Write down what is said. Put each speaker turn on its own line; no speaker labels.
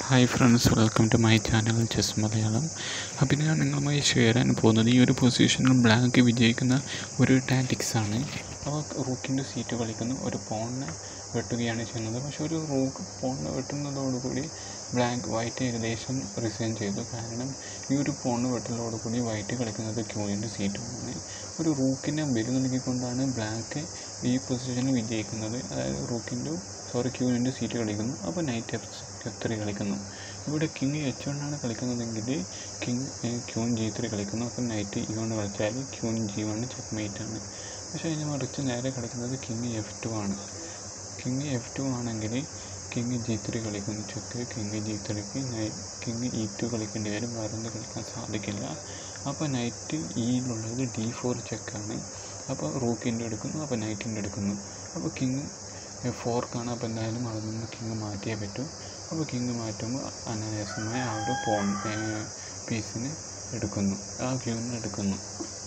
hi friends welcome to my channel chess Malayalam അപ്പോൾ ഞാൻ നിങ്ങളുമായി ഷെയർ ചെയ്യാൻ പോകുന്നത് ഈ ഒരു പൊസിഷനിൽ ബ്ലാക്ക് വിജയിക്കുന്ന ഒരു ടാറ്റിക്സ് ആണ് അപ്പോൾ റൂക്കിൻ്റെ സീറ്റ് കളിക്കുന്ന ഒരു പോണിനെ വെട്ടുകയാണ് ചെയ്യുന്നത് പക്ഷേ ഒരു റൂക്ക് പോണിനെ വെട്ടുന്നതോടുകൂടി ബ്ലാക്ക് വൈറ്റ് ഏകദേശം റിസൈൻ ചെയ്തു കാരണം ഈ ഒരു പോണ് വെട്ടലോടുകൂടി വൈറ്റ് കളിക്കുന്നത് ക്യൂണിൻ്റെ സീറ്റുമാണ് ഒരു റൂക്കിനെ ബലി നൽകിക്കൊണ്ടാണ് ബ്ലാക്ക് ഈ പൊസിഷനിൽ വിജയിക്കുന്നത് അതായത് റൂക്കിൻ്റെ സോറി ക്യൂണിൻ്റെ സീറ്റ് കളിക്കുന്നു അപ്പോൾ നൈറ്റ് എഫ് എഫ് ത്രീ കളിക്കുന്നു ഇവിടെ കിങ് എച്ച് വണ്ണാണ് കളിക്കുന്നതെങ്കിൽ കിങ് ക്യൂൺ ജി ത്രീ കളിക്കുന്നു അപ്പോൾ നൈറ്റ് ഇ വൺ കളിച്ചാൽ queen G one checkmate ആണ് പക്ഷേ അതിന് മറിച്ച് നേരെ കളിക്കുന്നത് കിങ് എഫ് ടു ആണ് കിങ് എഫ് ടു ആണെങ്കിൽ കിങ് ജി ത്രീ കളിക്കുന്നു ചെക്ക് കിങ് ജി ത്രീക്ക് കിങ് ഇ ടു കളിക്കേണ്ടി വരും വേറെ ഒന്നും കളിക്കാൻ സാധിക്കില്ല അപ്പോൾ നൈറ്റ് ഇയിലുള്ളത് ഡി ഫോർ ചെക്കാണ് അപ്പോൾ റൂക്കിൻ്റെ എടുക്കുന്നു അപ്പോൾ നൈറ്റിൻ്റെ എടുക്കുന്നു അപ്പോൾ കിങ് ഫോർക്കാണ് അപ്പോൾ എന്തായാലും അതിൽ നിന്ന് കിങ് മാറ്റിയേ പറ്റൂ അപ്പോൾ കിങ് മാറ്റുമ്പോൾ അനായാസമായി ആ ഒരു പോൺ പീസിനെ എടുക്കുന്നു ആ ക്യൂവിനെ എടുക്കുന്നു